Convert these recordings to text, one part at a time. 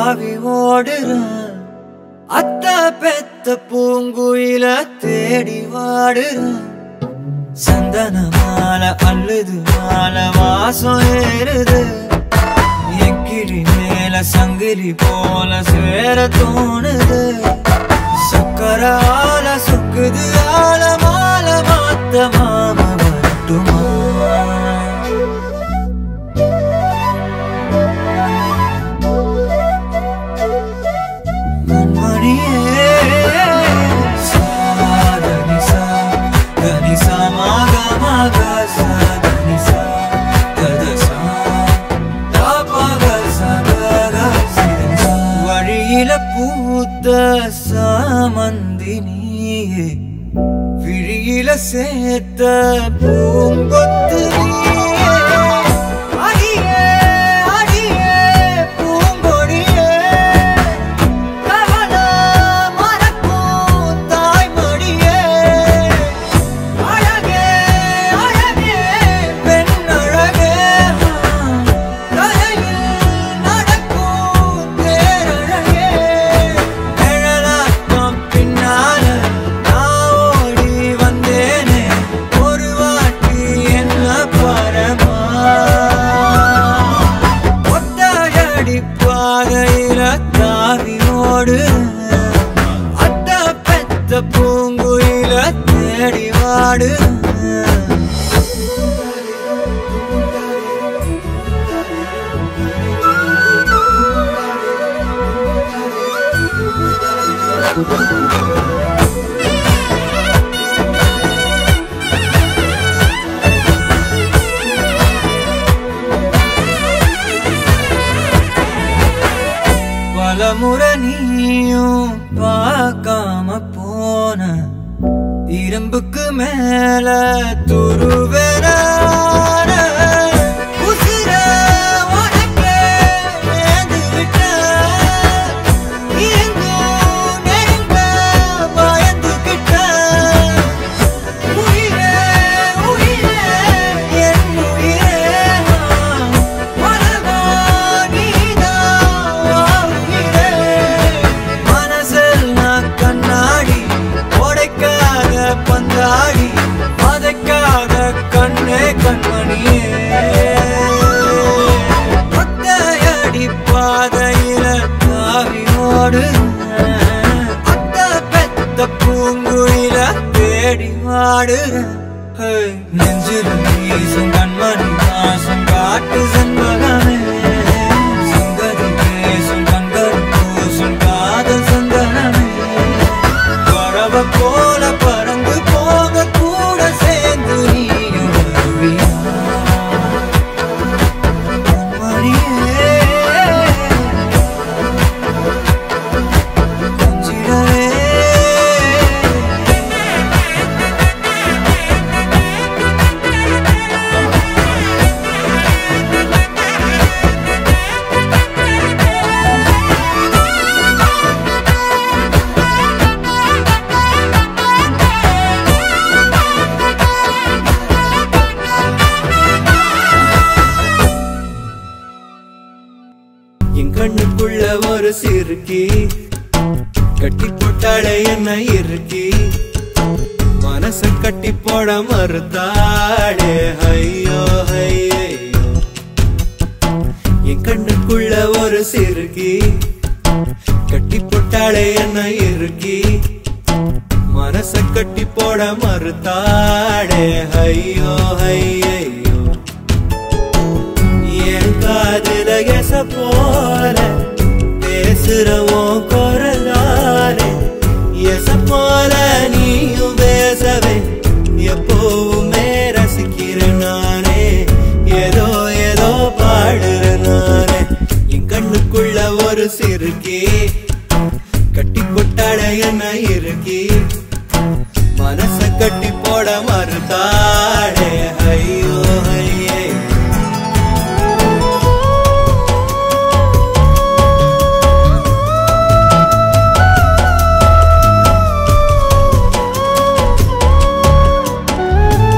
தாவி ஓடுறேன் அத்த பெத்த பூங்குயில தேடி வாடுறேன் சந்தன மாலை அள்ளுது மாலை வாசம் ஏறுது என் கிளி மேல சங்கிலி போல சேர தோணுது சக்கர ஆல சொக்குது ஆல மால மாத்த மாம வரட்டுமா கண்மணியே சாதனிசா கனிசா மாக மாக சாதனிசா கதசா தாபக சகக சிதனிசா வழியில பூத்த சாமந்தி நீயே விழியில சேர்த்த பூங்கொத்து நீயே அடியே அடியே பூங்கொடியே கவல மறக்கும் தாய்மடியே அழகே அழகே பெண் அழகே கரையில் நடக்கும் தேரழகே நிழலாட்டம் பின்னால நான் ஓடி வந்தேனே ஒரு வாட்டி என்ன பரமா ஒத்தடி பாதையில தாவியோடு அத்த பெத்த பூங்குயில தேடி வாடு பலமுறை நீயும் பார்க்காம போன இரும்புக்கு மேல துருவென உசிர உனக்கே நேர்ந்து விட்டேன். எங்கும் நெருங்க பயந்துகிட்டேன். உயிரே, உயிரே, என் உயிரே, உலகா நீதான் உயிரே. மனசில் நான் கண்ணாடி உடைக்காத பந்தாடி மதைக்காத கண்ணே கண்மணியே ஒத்தையடி பாதையில தாவி ஓடு அத்த பெத்த பூங்குயில தேடி வாடுறேன் ஹே, நெஞ்சில வீசும் கண்மணி வாசம் காட்டு செண்பகமே சங்கதி பேசும் கண்கள் பூசும் காதல் சந்தனமே பறவை போல பறந்து போக கூட சேர்ந்து நீயும் வருவியா கண்மணியே, கொஞ்சிடவே என் கண்ணுக்குள்ள ஒரு சிறுக்கி கட்டி போட்டாளே என்ன இருக்கி மனச கட்டி போட மறுத்தாளே ஐயோ ஐயோ என் கண்ணுக்குள்ள ஒரு சிறுக்கி கட்டி போட்டாளே என்ன இருக்கி மனச கட்டி போட மறுத்தாளே ஐயோ ஐயோ என் காதுல எச போல பேசுறவோம் குரலாலே எச போல நீயும் பேசவே எப்பவுமே ரசிக்கிறேன் நானே ஏதோ ஏதோ பாடுறேன் நானே என் கண்ணுக்குள்ள ஒரு சிறுக்கி கட்டி கொட்டாட என்ன இருக்கி மனச கட்டி போட மறுத்தாடே ஐயோ ஐயே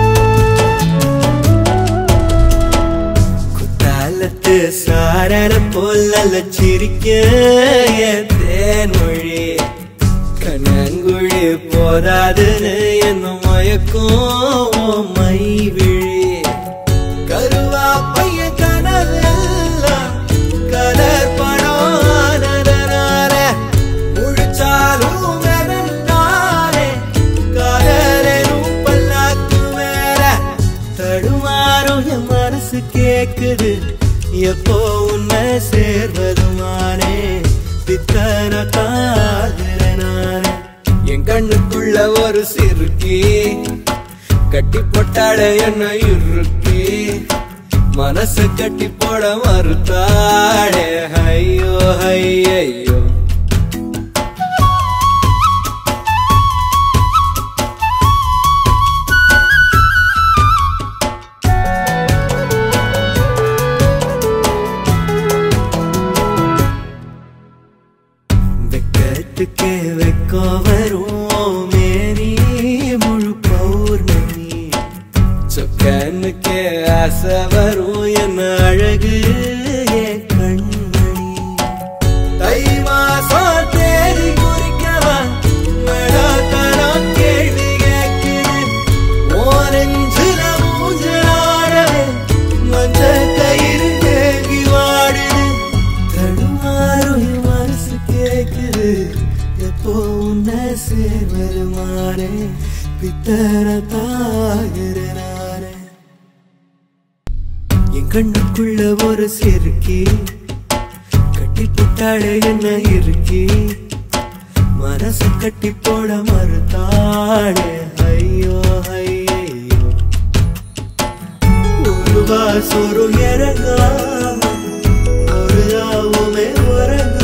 குத்தாலத்து சாரல போல் நல்ல சிரிக்க என் தேன்மொழி கண்ணங்குழி போதாதுன்னு என்ன மயக்கும் மை விழி கருவா பைய கனவெல்லாம் கலர் படம் ஆனதனால முழிச்சாலும் வெறுந்தானே காதலும் பல்லாக்கு மேல தடுமாறும் என் மனசு கேக்குது எப்போ உன்னை சேர்வதுமானே பித்தன தாகுற நானே என் கண்ணுக்குள்ள ஒரு சிறுக்கி கட்டி போட்டாட என்ன இறுக்கி மனசு கட்டி போட மறுத்தாடே ஐயோ ஐயோ வெக்கத்துக்கே வெக்கோ வரும் மேரி முழு பௌர்ணமி சொக்கனுக்கே ஆசை வரும் என்ன அழகு என் கண்மணி தை மாசம் தேடி குறிக்கவா மழாத்தரம் கேள்வி கேட்குது ஓரஞ்சுல மூஞ்சலாடவே மஞ்ச கயிறு தேங்கி வாடுது தடுமாறும் என் மனசு கேக்குது எப்போ உன்னை சேர்வது மாறே பித்தர தாகிற நானே என் கண்ணுக்குள்ள ஒரு சிறுக்கி கட்டி போட்டாளே என்ன இருக்கி மனசு கட்டி போட மறுத்தாளே ஐயோ ஐயோ ஒரு வாசொரு இறங்காம ஒரு ராவுமே உறங்க